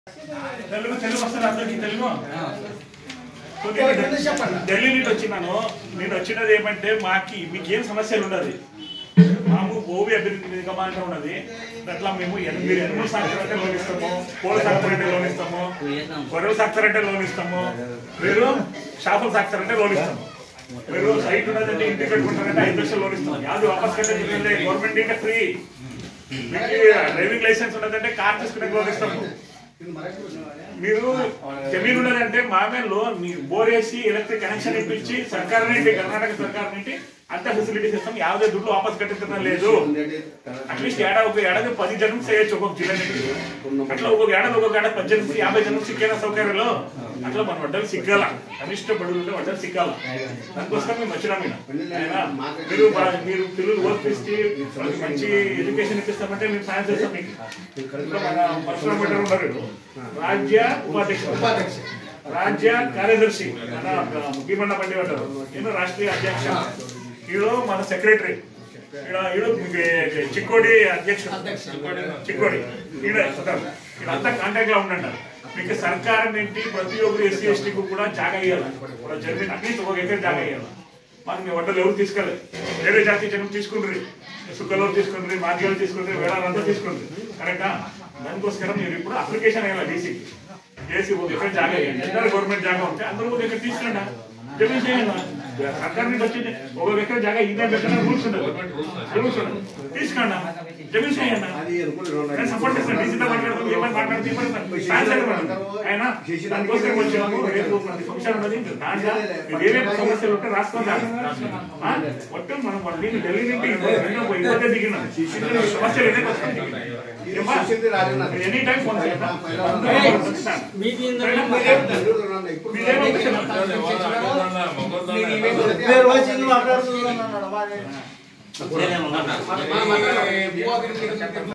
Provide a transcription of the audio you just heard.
తెలుగు తెలుగు వస్తుంది అందరికి తెలుగు సో నేను ఢిల్లీ నుండి వచ్చినాను నేను వచ్చినది ఏమంటే మాకి మీకు ఏం సమస్యలు ఉండదు మాము భూమి అభివృద్ధి నిగమ అంటే ఉన్నది అట్లా మేము ఎన్- మీరు ఎనుమలు సాగుతారంటే లోన్ ఇస్తాము కోళ్ళ సాగుతారంటే లోన్ ఇస్తాము గొర్రెలు సాగుతారంటే లోన్ ఇస్తాము మీరు షాపులు సాగుతారంటే లోన్ ఇస్తాము మీరు సైట్ ఉన్నదంటే ఇంటి కట్టుకుంటారంటే ఐదు లక్షలు లోన్ ఇస్తాం యాది వాపస్ కట్టే గవర్నమెంట్ ఇంకా ఫ్రీ మీకు డ్రైవింగ్ లైసెన్స్ ఉన్నదంటే కార్ తీసుకునే లోన్ ఇస్తాము మీరు జమీన్ ఉన్నదంటే మామేలో మీరు బోర్ వేసి ఎలక్ట్రిక్ కనెక్షన్ ఇప్పించి సర్కార్ నుండి కర్ణాటక సర్కార్ నుండి అంత ఫెసిలిటీస్ ఇస్తాం యావదే దుడ్డు వాపస్ కట్టించడం లేదు అట్లీస్ట్ ఏడా ఒక ఏడాది పది జనం చేయొచ్చు ఒక్కొక్క జిల్లా నుంచి అట్లా ఒక్కొక్క ఏడాది ఒక్కొక్క ఏడాది పది జనం యాభై జనం సిక్కేనా సౌకర్యాలు అట్లా మన వడ్డలు సిగ్గాల కనిష్ట బడులు ఉంటే వడ్డలు సిగ్గాల దానికోసం మేము వచ్చినాం ఈడ. ఆయన మీరు బా- మీరు పిల్లలు ఓర్పిస్తే వాళ్ళకి మంచి ఎడ్యుకేషన్ ఇప్పిస్తామంటే మేము సాయం చేస్తాం మీకు ఇంకా మన పరశురామ భట్టర్ ఉన్నారు ఈడ. రాజ్య ఉపాధ్యక్షుడు రాజ్య కార్యదర్శి మన ముఖ్యమండ పండి ఉంటారు నేను రాష్ట్రీయ అధ్యక్ష ఈడో మన సెక్రటరీ ఈడ ఈడు చిక్కోడి అధ్యక్షుడు చిక్కోడి ఈడ ఇదంతా కాంటాక్ట్ లో ఉండండి మీకు సర్కారం నుండి ప్రతి ఒక్కరు ఎస్సీ ఎస్టీకి కూడా జాగా ఇవ్వాలి వాళ్ళ జమీన్ అట్లీస్ట్ ఒక ఎకర్ జాగా ఇవ్వాలి మాకు మీ వంటలు ఎవరు తీసుకెళ్ళి వేరే జాతి జనం తీసుకుండ్రి సుక్కలు తీసుకుండ్రి మాదిగలు తీసుకుండ్రి వేళాలంతా తీసుకుండ్రి కరెక్టా దానికోసం మీరు ఇప్పుడు అప్లికేషన్ అయ్యాలి డీసీకి చేసి ఒక ఎకర్ జాగా ఇవ్వండి ఇద్దరు గవర్నమెంట్ జాగా ఉంటే అందరూ ఒక ఎకర్ తీసుకురండి జమీన్ చేయండి సర్కార్ నుంచి వచ్చింది ఒక ఎకర్ జాగా ఇదే పెట్టిన రూల్స్ ఉండదు రూల్స్ ఉండదు తీసుకోండి జమీన్ చేయండి నేను సపోర్ట్ చేస్తాను డీసీతో మాట్లాడుతూ ఏమని మాట్లాడుతూ ఏమని ట్రాన్స్లేట్ చేయండి. ఆయన దానికోసం వచ్చాము రేపు మనకి ఫంక్షన్ ఉన్నది దాంట్లో మీరు ఏమేమి సమస్యలు ఉంటే రాసుకోండి ఆ? ఒట్టు మనం మళ్ళీ ఢిల్లీ నుండి ఇవ్వదే దిగినాం ఇక్కడ సమస్యలు ఏదైతే వస్తాయి ఎనీ టైం ఫోన్ చేయండి మీరేమో మీరు వచ్చి మాట్లాడుతున్నారు మాట్లాడుతున్నారు